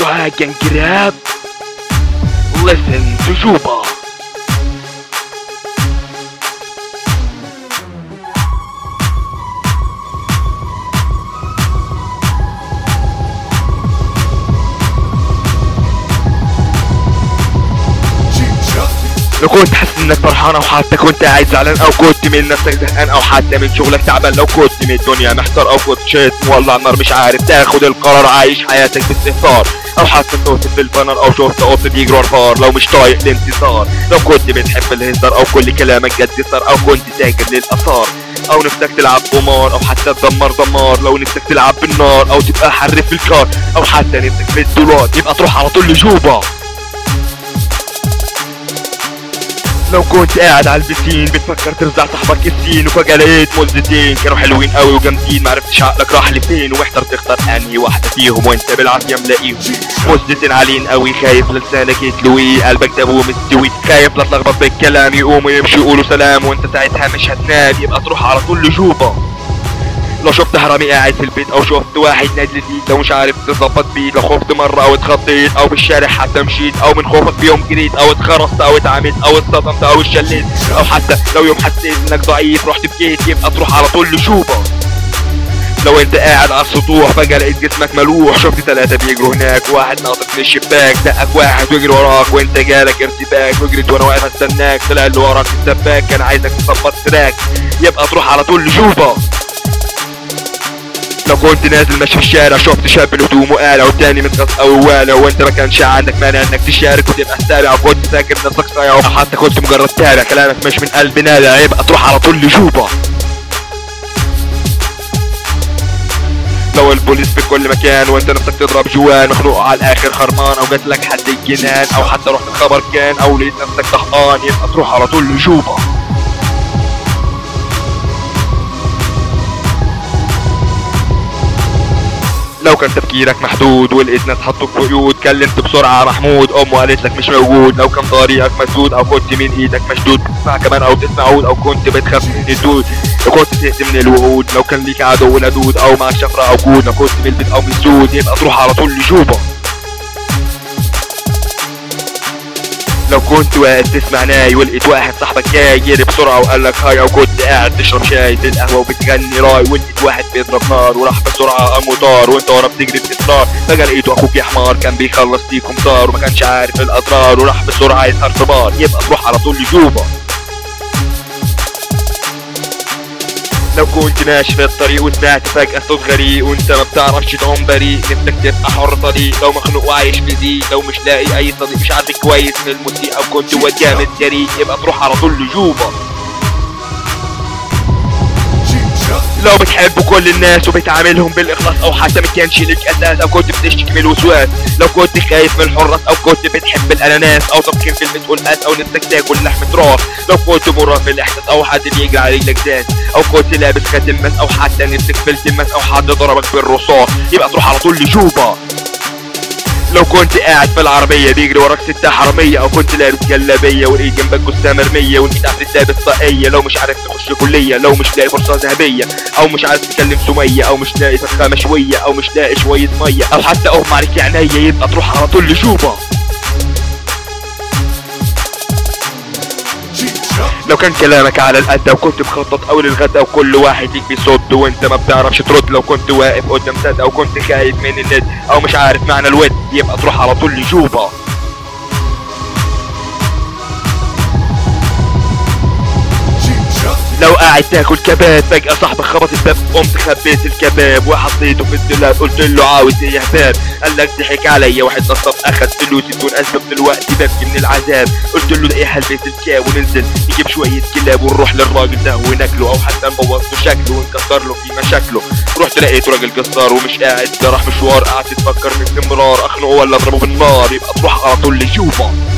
drag and grab. Listen to Juba. لو كنت حاسس انك فرحان او حتى كنت قاعد زعلان او كنت من نفسك زهقان او حتى من شغلك تعبان لو كنت من الدنيا محتار او كنت شيت مولع نار مش عارف تاخد القرار عايش حياتك باستهتار او حتى صوت في البانر او شفت قط بيجري ورا الفار لو مش طايق الانتصار لو كنت بتحب الهزار او كل كلامك جد صار او كنت تاجر للاثار او نفسك تلعب قمار او حتى تدمر دمار لو نفسك تلعب بالنار او تبقى حرف في الكار او حتى نفسك في الدولار يبقى تروح على طول لجوبا لو كنت قاعد على البسين بتفكر ترزع صاحبك السين وفجأة لقيت مزتين كانوا حلوين قوي وجامدين معرفتش عقلك راح لفين ومحتار تختار انهي واحدة فيهم وانت بالعافية ملاقيهم مزتين عاليين قوي خايف لسانك يتلوي قلبك دابو مستوي خايف لا تلخبط بالكلام يقوموا يمشوا يقولوا سلام وانت ساعتها مش هتنام يبقى تروح على طول لجوبا لو شفت حرامي قاعد في البيت او شفت واحد نازل فيك لو مش عارف تظبط بيه لو خفت مرة او اتخضيت او في الشارع حتى مشيت او من خوفك بيوم جريت او اتخرست او اتعميت او اتصدمت او اتشليت او حتى لو يوم حسيت انك ضعيف رحت بكيت يبقى تروح على طول لشوبة لو انت قاعد على السطوح فجأة لقيت جسمك ملوح شفت ثلاثة بيجروا هناك واحد ناطط من الشباك دقك واحد ويجري وراك وانت جالك ارتباك وجريت وانا واقف استناك طلع اللي وراك السباك كان عايزك تظبط تراك يبقى تروح على طول لشوبة لو كنت نازل ماشي في الشارع شفت شاب الهدوم وقالع والتاني متغص او والع وانت ما كانش عندك مانع انك تشارك وتبقى سابع وكنت فاكر نفسك صايع او حتى كنت مجرد تابع كلامك مش من قلب نابع يبقى تروح على طول لجوبة لو البوليس في كل مكان وانت نفسك تضرب جوان مخنوق على الاخر خرمان او جات لك حد الجنان او حتى رحت الخبر كان او لقيت نفسك طهقان يبقى تروح على طول لجوبة لو كان تفكيرك محدود ولقيت ناس حطوك في قيود كلمت بسرعة محمود امه قالت لك مش موجود لو كان طريقك مسدود او كنت من ايدك مشدود تسمع كمان او تسمع عود او كنت بتخاف من الدود لو كنت تهت من الوعود لو كان ليك عدو لدود او معك شفرة او كود لو كنت من البيت او من السود يبقى تروح على طول لجوبة لو كنت واقف تسمع ناي ولقيت واحد صاحبك جاي جري بسرعة وقال لك هاي او كنت قاعد تشرب شاي في القهوة وبتغني راي ولقيت واحد بيضرب نار وراح بسرعة قام وطار وانت ورا بتجري باصرار فجأة لقيته اخوك يا حمار كان بيخلص ليكم طار وما كانش عارف الاضرار وراح بسرعة يسهر في بار يبقى تروح على طول لجوبة لو كنت ماشي في الطريق وسمعت فجأة صوت غريق وانت ما بتعرفش تعوم بريء نفسك تبقى حر طريق لو مخنوق وعايش في ضيق لو مش لاقي اي صديق مش عارف كويس من المسيء او كنت واد جامد جريء يبقى تروح على طول لجوبة لو بتحب كل الناس وبتعاملهم بالاخلاص او حتى ما كانش ليك اساس او كنت بتشتكي من الوسواس لو كنت خايف من الحراس او كنت بتحب الاناناس او طبخين في المسؤولات او نفسك تاكل لحمة راس لو كنت مرة في الاحساس او حد بيجري على رجلك زاد او كنت لابس خاتم ماس او حتى نفسك في التماس او حد ضربك بالرصاص يبقى تروح على طول لجوبة لو كنت قاعد في العربية بيجري وراك ستة حرامية أو كنت لابس جلابية ولقيت جنبك جثة مرمية ولقيت عفريت لابس طاقية لو مش عارف تخش كلية لو مش لاقي فرصة ذهبية أو مش عارف تكلم سمية أو مش لاقي فرخة مشوية أو مش لاقي شوية مية أو حتى أغمى عليك عينيا يبقى تروح على طول لجوبة لو كان كلامك على القد وكنت مخطط اول الغدا وكل واحد ليك بيصد وانت ما بتعرفش ترد لو كنت واقف قدام سد او كنت خايف من الند او مش عارف معنى الود يبقى تروح على طول لجوبة لو قاعد تاكل كباب فجأة صاحبك خبط الباب قمت خبيت الكباب وحطيته في الدولاب قلت له عاوز ايه يا حباب قال لك ضحك عليا واحد نصاب اخد فلوسي بدون اسباب دلوقتي ببكي من العذاب قلت له ده ايه حلبيت الكاب وننزل نجيب شوية كلاب ونروح للراجل ده وناكله او حتى نبوظ له شكله ونكسر له في مشاكله رحت لقيت راجل جزار ومش قاعد ده راح مشوار قعدت تفكر في استمرار اخنقه ولا اضربه بالنار يبقى تروح على طول لجوبة